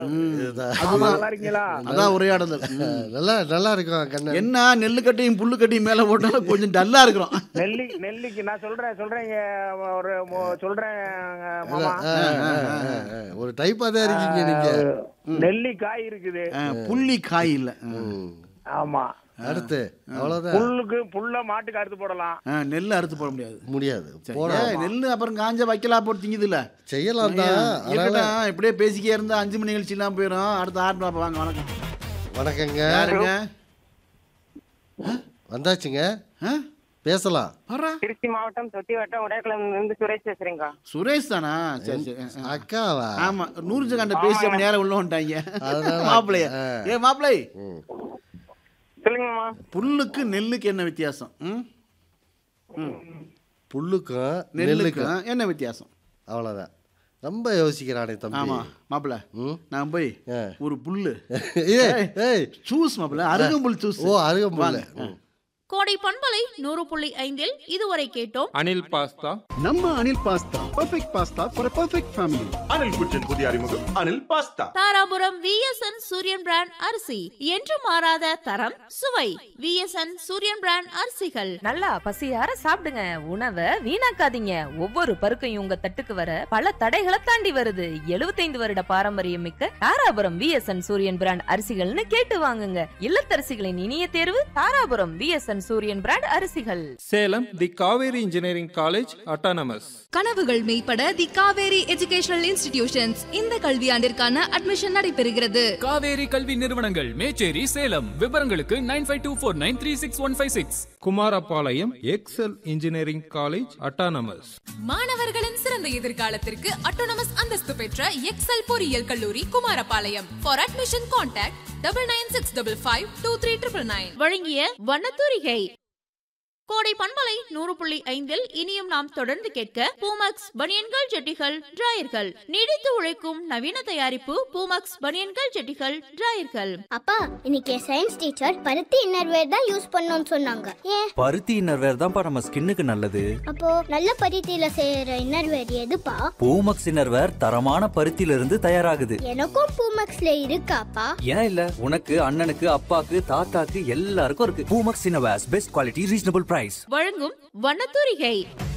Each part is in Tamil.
இதுதான். ஆமா, நல்லா இருக்கீங்களா அதான் உரையாடுதல் ம். நல்லா நல்லா இருக்கும் கண்ணன் என்ன நெல்லு கட்டையும் புல்லு கட்டையும் மேல போட்டாலும் கொஞ்சம் டல்லா இருக்கிறோம் நெல்லி நெல்லிக்கு நான் சொல்றேன் சொல்றேன் இங்க ஒரு மு- சொல்றேன் மாமா ஆ, ஆ, ஆ, ஆ. ஒரு டைப்பா தான் இருக்கீங்க நீங்க நெல்லிக்காய் இருக்குது ஆ, புள்ளி காய் இல்ல ஆ. ம். ஆமா அடுத்து அவ்வளவுதான் புல்லுக்கு புல்ல மாட்டுக்கு அறுத்து போடலாம் ஆ, நெல்லு அறுத்து போட முடியாது முடியாது சரி, போட ஏன் நெல்லு அப்புறம் காஞ்ச வைக்கலாம் போட்டு திங்குது இல்ல செய்யலாம் தான் அதனால இருக்கட்டும் இப்படியே பேசிக்கே இருந்தா அஞ்சு மணி நிகழ்ச்சி எல்லாம் போயிடும் அடுத்த ஆறு பாப்பா வாங்க வணக்கம் வணக்கங்க யாருங்க வந்தாச்சுங்க ஆ? பேசலாம் வர்றா திருச்சி மாவட்டம் தொட்டி வட்டம் உடையக்குளம் இருந்து சுரேஷ் பேசுறேங்க சுரேஷ் தானா சரி சரி ஆ. அக்காவா ஆமா நூறு செகண்ட பேசி அப்ப நேரம் உள்ள வந்துட்டாங்க அதனால மாப்பிள்ளைய ஆ. ஏ மாப்பிள்ளை ம். சொல்லுங்கம்மா புல்லுக்கு நெல்லுக்கு என்ன வித்தியாசம் ம்? புல்லுக்கும் நெல்லுக்கு நெல்லுக்கும் என்ன வித்தியாசம் அவ்வளவுதான் ரொம்ப யோசிக்கிறானே தம்பி ஆமா மாப்பிள்ள ம். நான் போய் ஆ. ஒரு புல்லு ஏய் ஏய் சூஸ் மாப்பிள்ள அருகம்புல் சூஸ் ஓ அருகம்புல்ல வாங்க. கோடை பண்பலை நூறு புள்ளி ஐந்தில் இதுவரை கேட்டோம் அனில் பாஸ்தா நம்ம Anil pasta perfect pasta for perfect family Anil kitchen புதிய அறிமுகம் Anil pasta Dharapuram VSN Suriyan brand அரிசி என்று மாறாத தரம் சுவை விஎஸ்என் சூரியன் பிராண்ட் அரிசிகள் நல்லா பசியார சாப்பிடுங்க உணவை வீணாக்காதீங்க ஒவ்வொரு பருக்கையும் உங்க தட்டுக்கு வர பல தடைகளை தாண்டி வருது 75 வருட பாரம்பரியம் மிக்க தாராபுரம் விஎஸ்என் சூரியன் பிராண்ட் அரிசிகள்னு கேட்டு வாங்குங்க இல்லத்தரசிகளின் இனிய தேர்வு தாராபுரம் விஎஸ்என் சூரியன் பிராண்ட் அரிசிகள் Salem the Kaveri engineering college autonomous கனவுகள் மெய்ப்பட தி காவேரி எஜுகேஷனல் இன்ஸ்டிடியூஷன்ஸ் இந்த கல்வியாண்டிற்கான அட்மிஷன் நடைபெறுகிறது காவேரி கல்வி நிறுவனங்கள் மேச்சேரி சேலம் விவரங்களுக்கு nine five two four nine three six one five six Kumarapalayam Excel engineering college autonomous மாணவர்களின் சிறந்த எதிர்காலத்திற்கு அட்டோனமஸ் அந்தஸ்து பெற்ற எக்ஸல் பொறியியல் கல்லூரி Kumarapalayam for admission contact double nine six double five two three triple nine வழங்கிய வண்ணத்தூரிகை கோடை பண்பலை நூறு புள்ளி ஐந்தில் இனியும் நாம் தொடர்ந்து கேட்க பூமக்ஸ் பனியன்கள் ஜெட்டிகள் டிராயர்கள் நீடித்து உழைக்கும் நவீன தயாரிப்பு பூமக்ஸ் பனியன்கள் ஜெட்டிகள் டிராயர்கள் அப்பா இன்னைக்கு சயின்ஸ் டீச்சர் பருத்தி இன்னர்வேர் தான் யூஸ் பண்ணணும்னு சொன்னாங்க ஏன் பருத்தி இன்னர்வேர் தான்ப்பா நம்ம ஸ்கின்னுக்கு நல்லது அப்போ நல்ல பருத்தியில செய்யற இன்னர்வேர் எதுப்பா பூமக்ஸ் இன்னர்வேர் தரமான பருத்தியில இருந்து தயாராகுது எனக்கும் பூமக்ஸ்ல இருக்காப்பா ஏன் இல்ல உனக்கு அண்ணனுக்கு அப்பாக்கு தாத்தாக்கு எல்லாருக்கும் இருக்கு Poomex innerwears best quality reasonable price வழங்கும் வண்ணத்தூரிகை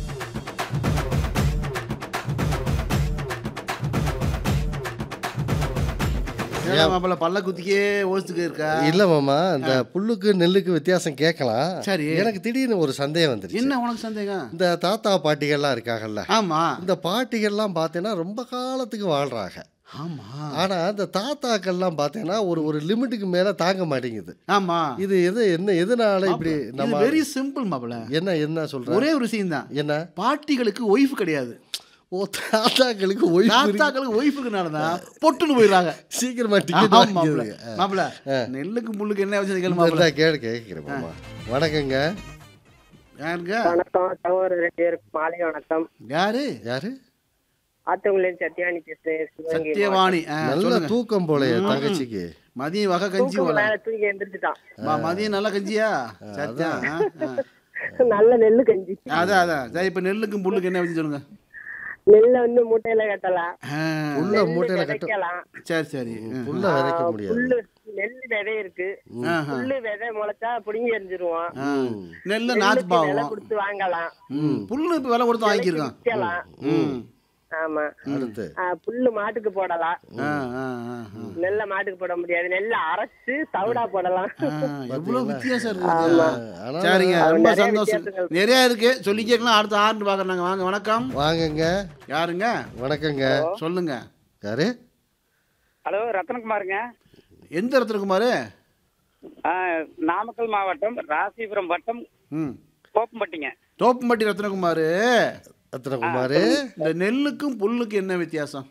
ஏன் மாப்பிள்ள பல்ல குத்திக்கே ஓசிச்சுக்க இருக்கா இல்ல மாமா இந்த புல்லுக்கு நெல்லுக்கு வித்தியாசம் கேட்கலாம் சரி. எனக்கு திடீர்னு ஒரு சந்தேகம் வந்துருச்சு என்ன உனக்கு சந்தேகம் இந்த தாத்தா பாட்டிகள்லாம் இருக்காங்கல்ல ஆமா இந்த பாட்டிகள்லாம் பார்த்தீங்கன்னா ரொம்ப காலத்துக்கு வாழ்றாங்க ஆமா ஆனா இந்த தாத்தாக்கள்லாம் பார்த்தீங்கன்னா ஒரு ஒரு லிமிட்டுக்கு மேல தாங்க மாட்டேங்குது ஆமா இது எது என்ன எதனால இப்படி இது நம்ம வெரி சிம்பிள் மாப்பிள்ள என்ன என்ன சொல்ற ஒரே ஒரு விஷயம் தான் என்ன பாட்டிகளுக்கு ஒய்ஃப் கிடையாது ஓ தாத்தாக்களுக்கு ஒய்ஃப் தாத்தாக்களுக்கு ஒய்ஃப் இருக்கனாலதான் பொட்டுன்னு போயிடுறாங்க சீக்கிரமா டிக்கெட் ஆமா, மாப்பிள்ள வாங்கிடுங்க மாப்பிள்ள நெல்லுக்கு முள்ளுக்கு என்ன வச்சது கேளு மாப்பிள்ள இந்த கேளு கேட்கிறேன் மாமா வணக்கங்க யாருங்க வணக்கம் சகோதரர் ரெண்டு பேருக்கு மாலை வணக்கம் யாரு யாரு ஆத்தங்குளில் சத்யானி பேசுறேன் சிவகங்கை சத்தியவாணி ஆ, நல்ல சொல்லுங்க. தூக்கம் போலயே ம். தங்கச்சிக்கு மதியம் வகை கஞ்சி தூக்கம் போல மேல தூங்கி எந்திரிச்சுட்டான் ம- மதியம் நல்ல கஞ்சியா சத்தியா ஆ, ஆ. நல்ல நெல்லு கஞ்சி அதான் அதான் சரி இப்ப நெல்லுக்கும் புல்லுக்கு என்ன வச்சு சொல்லுங்க நெல்ல வந்து மூட்டையில கட்டலாம் ஆ, புல்ல நெல்லு மூட்டையில கட்டு விதைக்கலாம் சரி சரி ஆ. புல்ல விதைக்க முடியாது புல்லு நெல்லு விதை இருக்கு ஆஹா. புல்லு விதை முளைச்சா புடுங்கி எரிஞ்சிருவோம் ஆ. நெல்லு நாச்சு நெல்லுக்கு விலை பாவம் கொடுத்து வாங்கலாம் ம். புல்லு இப்ப விலை கொடுத்து வாங்கியிருக்கான் விற்கலாம் ம் ஆமா அடுத்து ஆ, புல்லு மாட்டுக்கு போடலாம் ஆ, ஆ, ஆ, ஆ. நெல்ல மாட்டுக்கு போட முடியாது நெல்ல அரைச்சு தவிடா போடலாம் ஆ, எவ்வளவு வித்தியாசம் இருக்கு ஆமா. ஆனா சரிங்க அது ரொம்ப நிறைய சந்தோஷம் வித்தியாசங்கள் நிறைய இருக்கு சொல்லி கேட்கலாம் அடுத்த ஆண்டு பாக்குறாங்க வாங்க வணக்கம் வாங்கங்க யாருங்க வணக்கங்க சொல்லுங்க யாரு ஹலோ ரத்னகுமாருங்க எந்த இடத்துல குமாரு நாமக்கல் மாவட்டம் ராசிபுரம் வட்டம் ம் கோப்பம்பட்டிங்க தோப்பம்பட்டி ரத்னகுமாரு ரத்னகுமாரு இந்த நெல்லுக்கும் புல்லுக்கும் என்ன வித்தியாசம்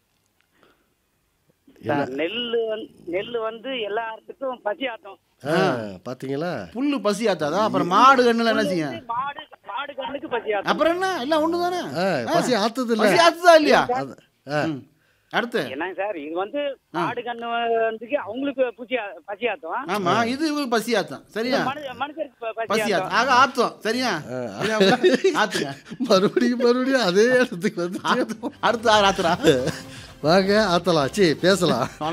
நெல்லு நெல்லு வந்து எல்லாத்துக்கும் பசி ஆட்டம் ஆ, பாத்தீங்களா புல்லு பசி ஆத்தாதா அப்புறம் மாடு கண்ணுல என்ன செய்யும் மாடு மாடு கண்ணுக்கு பசி ஆட்டம் அப்புறம் என்ன எல்லாம் ஒண்ணுதானே ஆ, பசி ஆத்தது இல்ல பசி ஆத்துதா இல்லையா அது- ஆ, ம். அடுத்து என்னங்க சார் இது வந்து மாடு கண்ணு வந்து அவங்களுக்கு பசி பசி ஆட்டம் ஆமா இது இவங்களுக்கு பசி ஆத்தம் சரியா மனுஷருக்கு ப- பசி ஆத்தம் ஆக ஆத்தம் சரியா சரியா? ஆத்துங்க மறுபடியும் மறுபடியும் அதே இடத்துக்கு வந்து அடுத்து ஆறு ஆத்துறா வாங்க ஆத்தலாம் சி பேசலாம்